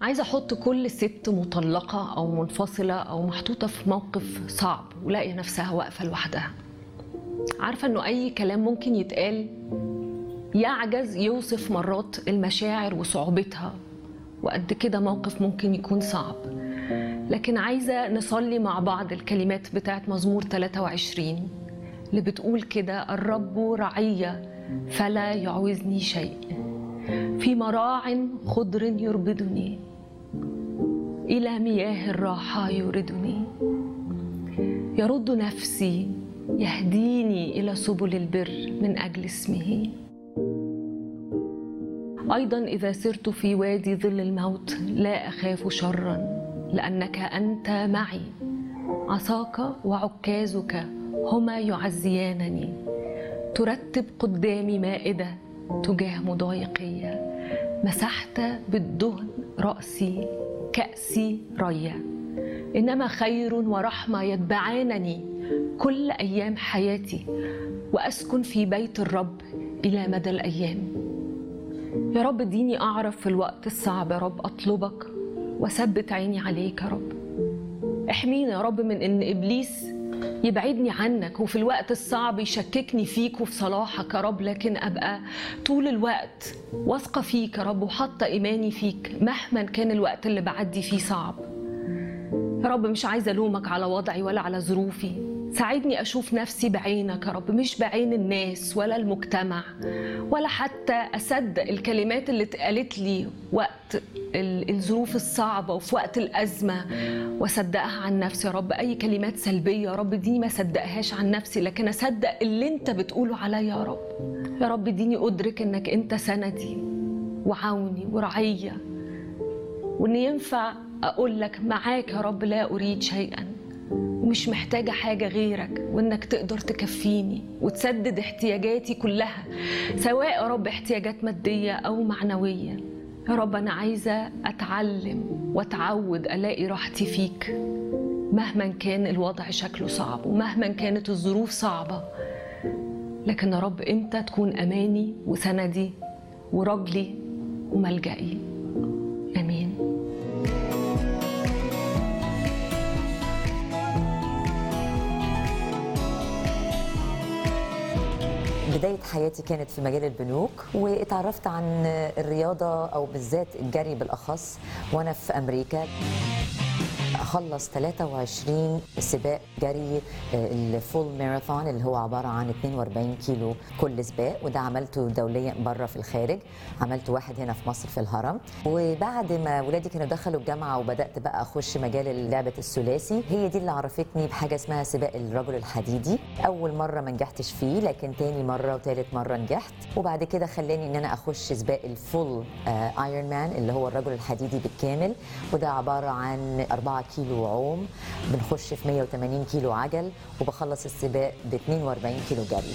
عايزه احط كل ست مطلقه او منفصله او محطوطه في موقف صعب ولاقيه نفسها واقفه لوحدها عارفه انه اي كلام ممكن يتقال يعجز يوصف مرات المشاعر وصعوبتها وقد كده موقف ممكن يكون صعب لكن عايزه نصلي مع بعض الكلمات بتاعت مزمور 23 اللي بتقول كده الرب رعيه فلا يعوزني شيء في مراع خضر يربدني الى مياه الراحه يوردني يرد نفسي يهديني الى سبل البر من اجل اسمه ايضا اذا سرت في وادي ظل الموت لا اخاف شرا لانك انت معي عصاك وعكازك هما يعزيانني ترتب قدامي مائده تجاه مضايقيه مسحت بالدهن راسي كاسي ريا انما خير ورحمه يتبعانني كل ايام حياتي واسكن في بيت الرب الى مدى الايام يا رب اديني اعرف في الوقت الصعب يا رب اطلبك واثبت عيني عليك يا رب احمينا يا رب من ان ابليس يبعدني عنك وفي الوقت الصعب يشككني فيك وفي صلاحك يا رب لكن ابقى طول الوقت واثقه فيك يا رب وحاطه ايماني فيك مهما كان الوقت اللي بعدي فيه صعب يا رب مش عايزه الومك على وضعي ولا على ظروفي ساعدني اشوف نفسي بعينك يا رب مش بعين الناس ولا المجتمع ولا حتى اصدق الكلمات اللي اتقالت لي وقت الظروف الصعبه وفي وقت الازمه واصدقها عن نفسي يا رب اي كلمات سلبيه يا رب دي ما صدقهاش عن نفسي لكن اصدق اللي انت بتقوله عليا يا رب يا رب اديني ادرك انك انت سندي وعوني ورعيه وان ينفع اقول لك معاك يا رب لا اريد شيئا ومش محتاجة حاجة غيرك وإنك تقدر تكفيني وتسدد احتياجاتي كلها سواء يا رب احتياجات مادية أو معنوية يا رب أنا عايزة أتعلم وأتعود ألاقي راحتي فيك مهما كان الوضع شكله صعب ومهما كانت الظروف صعبة لكن يا رب أنت تكون أماني وسندي ورجلي وملجئي آمين بداية حياتي كانت في مجال البنوك واتعرفت عن الرياضة أو بالذات الجري بالأخص وأنا في أمريكا اخلص 23 سباق جري الفول ماراثون اللي هو عباره عن 42 كيلو كل سباق وده عملته دوليا بره في الخارج عملت واحد هنا في مصر في الهرم وبعد ما ولادي كانوا دخلوا الجامعه وبدات بقى اخش مجال لعبه الثلاثي هي دي اللي عرفتني بحاجه اسمها سباق الرجل الحديدي اول مره ما نجحتش فيه لكن تاني مره وتالت مره نجحت وبعد كده خلاني ان انا اخش سباق الفول ايرون مان اللي هو الرجل الحديدي بالكامل وده عباره عن 4 كيلو عوم بنخش في 180 كيلو عجل وبخلص السباق ب 42 كيلو جري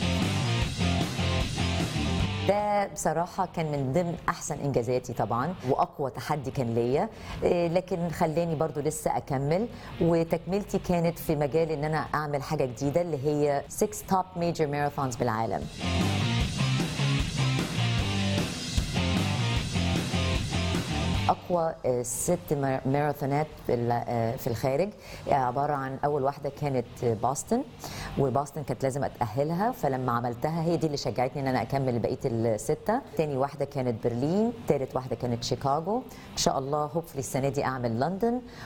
ده بصراحة كان من ضمن أحسن إنجازاتي طبعا وأقوى تحدي كان ليا لكن خلاني برضو لسه أكمل وتكملتي كانت في مجال إن أنا أعمل حاجة جديدة اللي هي 6 توب ميجر ماراثونز بالعالم اقوى ست ماراثونات في الخارج عباره عن اول واحده كانت بoston وبoston كانت لازم اتاهلها فلما عملتها هي دي اللي شجعتني ان انا اكمل بقيه السته تاني واحده كانت برلين تالت واحده كانت شيكاغو ان شاء الله هوبفلي السنه دي اعمل لندن